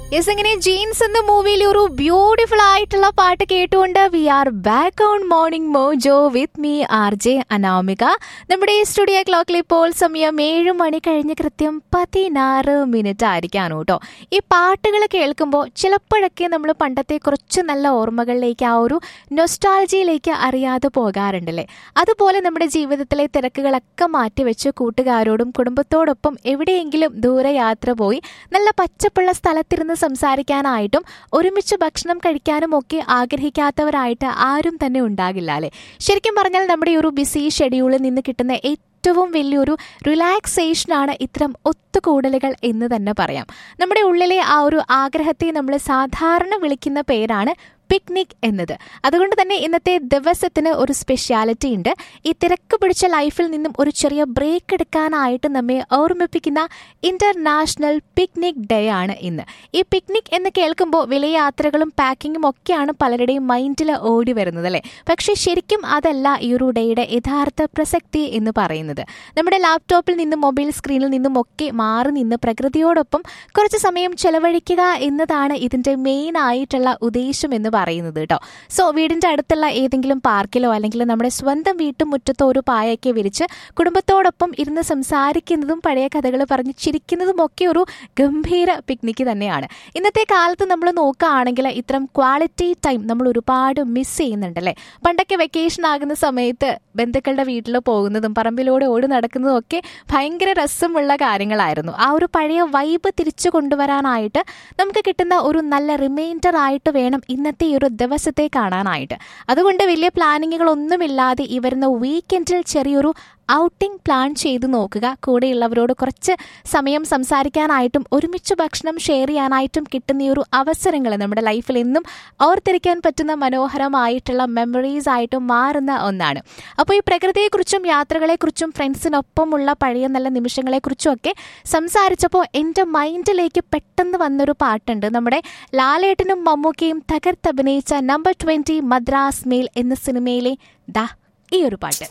Yes ഇങ്ങനെ jeans എന്ന മൂവിയിൽ ഒരു ബ്യൂട്ടിഫുൾ ആയിട്ടുള്ള പാട്ട് കേട്ടുകൊണ്ട് we are back on morning mojo with me R J Anamika നമ്മുടെ ഈ സ്റ്റുഡിയോ ക്ലോക്കിൽ ഇപ്പോൾ സമയം ഏഴ് മണി കഴിഞ്ഞ് കൃത്യം പതിനാറ് മിനിറ്റ് ആയിരിക്കാണ് കേട്ടോ ഈ പാട്ടുകൾ കേൾക്കുമ്പോൾ ചിലപ്പോഴൊക്കെ നമ്മൾ പണ്ടത്തെ കുറച്ച് നല്ല ഓർമ്മകളിലേക്ക് ആ ഒരു നൊസ്റ്റാൾജിയിലേക്ക് അറിയാതെ പോകാറുണ്ടല്ലേ അതുപോലെ നമ്മുടെ ജീവിതത്തിലെ തിരക്കുകളൊക്കെ മാറ്റിവെച്ച് കൂട്ടുകാരോടും കുടുംബത്തോടൊപ്പം എവിടെയെങ്കിലും ദൂരയാത്ര പോയി നല്ല പച്ചപ്പുള്ള സ്ഥലത്തിരുന്ന് സംസാരിക്കാനായിട്ടും ഒരുമിച്ച് ഭക്ഷണം കഴിക്കാനും ഒക്കെ ആഗ്രഹിക്കാത്തവരായിട്ട് ആരും തന്നെ ഉണ്ടാകില്ല അല്ലേ ശരിക്കും പറഞ്ഞാൽ നമ്മുടെ ഈ ഒരു ബിസി ഷെഡ്യൂളിൽ നിന്ന് കിട്ടുന്ന ഏറ്റവും വലിയൊരു റിലാക്സേഷനാണ് ഇത്തരം ഒത്തുകൂടലുകൾ എന്ന് തന്നെ പറയാം നമ്മുടെ ഉള്ളിലെ ആ ഒരു ആഗ്രഹത്തെ നമ്മൾ സാധാരണ വിളിക്കുന്ന പേരാണ് പിക്നിക് എന്നത് അതുകൊണ്ട് തന്നെ ഇന്നത്തെ ദിവസത്തിന് ഒരു സ്പെഷ്യാലിറ്റി ഉണ്ട് ഈ തിരക്ക് പിടിച്ച ലൈഫിൽ നിന്നും ഒരു ചെറിയ ബ്രേക്ക് എടുക്കാനായിട്ട് നമ്മെ ഓർമ്മിപ്പിക്കുന്ന ഇന്റർനാഷണൽ പിക്നിക് ഡേ ആണ് ഇന്ന് ഈ പിക്നിക് എന്ന് കേൾക്കുമ്പോൾ വലിയ യാത്രകളും പാക്കിങ്ങും ഒക്കെയാണ് പലരുടെയും മൈൻഡിൽ ഓടി വരുന്നത് അല്ലേ പക്ഷേ ശരിക്കും അതല്ല ഈ ഒരു ഡേയുടെ യഥാർത്ഥ പ്രസക്തി എന്ന് പറയുന്നത് നമ്മുടെ ലാപ്ടോപ്പിൽ നിന്നും മൊബൈൽ സ്ക്രീനിൽ നിന്നും ഒക്കെ മാറി നിന്ന് പ്രകൃതിയോടൊപ്പം കുറച്ച് സമയം ചെലവഴിക്കുക എന്നതാണ് ഇതിന്റെ മെയിൻ ആയിട്ടുള്ള ഉദ്ദേശം എന്ന് പറയുന്നത് കേട്ടോ സോ വീടിന്റെ അടുത്തുള്ള ഏതെങ്കിലും പാർക്കിലോ അല്ലെങ്കിൽ നമ്മുടെ സ്വന്തം വീട്ടുമുറ്റത്തോ ഒരു പായൊക്കെ വിരിച്ച് കുടുംബത്തോടൊപ്പം ഇരുന്ന് സംസാരിക്കുന്നതും പഴയ കഥകൾ പറഞ്ഞ് ചിരിക്കുന്നതും ഒക്കെ ഒരു ഗംഭീര പിക്നിക്ക് തന്നെയാണ് ഇന്നത്തെ കാലത്ത് നമ്മൾ നോക്കുകയാണെങ്കിൽ ഇത്തരം ക്വാളിറ്റി ടൈം നമ്മൾ ഒരുപാട് മിസ് ചെയ്യുന്നുണ്ടല്ലേ പണ്ടൊക്കെ വെക്കേഷൻ ആകുന്ന സമയത്ത് ബന്ധുക്കളുടെ വീട്ടിൽ പോകുന്നതും പറമ്പിലൂടെ ഓടി നടക്കുന്നതും ഒക്കെ ഭയങ്കര രസമുള്ള കാര്യങ്ങളായിരുന്നു ആ ഒരു പഴയ വൈബ് തിരിച്ചു കൊണ്ടുവരാനായിട്ട് നമുക്ക് കിട്ടുന്ന ഒരു നല്ല റിമൈൻഡർ ആയിട്ട് വേണം ഇന്നത്തെ ഈ ഒരു ദിവസത്തെ കാണാനായിട്ട് അതുകൊണ്ട് വലിയ പ്ലാനിങ്ങുകളൊന്നുമില്ലാതെ ഈ വരുന്ന വീക്കെൻഡിൽ ചെറിയൊരു ഔട്ടിംഗ് പ്ലാൻ ചെയ്തു നോക്കുക കൂടെയുള്ളവരോട് കുറച്ച് സമയം സംസാരിക്കാനായിട്ടും ഒരുമിച്ച് ഭക്ഷണം ഷെയർ ചെയ്യാനായിട്ടും കിട്ടുന്ന ഈ ഒരു അവസരങ്ങൾ നമ്മുടെ ലൈഫിൽ എന്നും ഓർത്തിരിക്കാൻ പറ്റുന്ന മനോഹരമായിട്ടുള്ള മെമ്മറീസ് ആയിട്ട് മാറുന്ന ഒന്നാണ് അപ്പോൾ ഈ പ്രകൃതിയെക്കുറിച്ചും യാത്രകളെക്കുറിച്ചും ഫ്രണ്ട്സിനൊപ്പമുള്ള പഴയ നല്ല നിമിഷങ്ങളെക്കുറിച്ചും ഒക്കെ സംസാരിച്ചപ്പോൾ എൻ്റെ മൈൻഡിലേക്ക് പെട്ടെന്ന് വന്നൊരു പാട്ടുണ്ട് നമ്മുടെ ലാലേട്ടനും മമ്മൂക്കയും തകർത്തഭിനയിച്ച നമ്പർ ട്വൻറ്റി മദ്രാസ് മെയിൽ എന്ന സിനിമയിലെ ദാ ഈ ഒരു പാട്ട്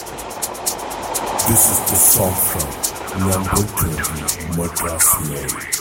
This is the song from Number 20 Madras Mail.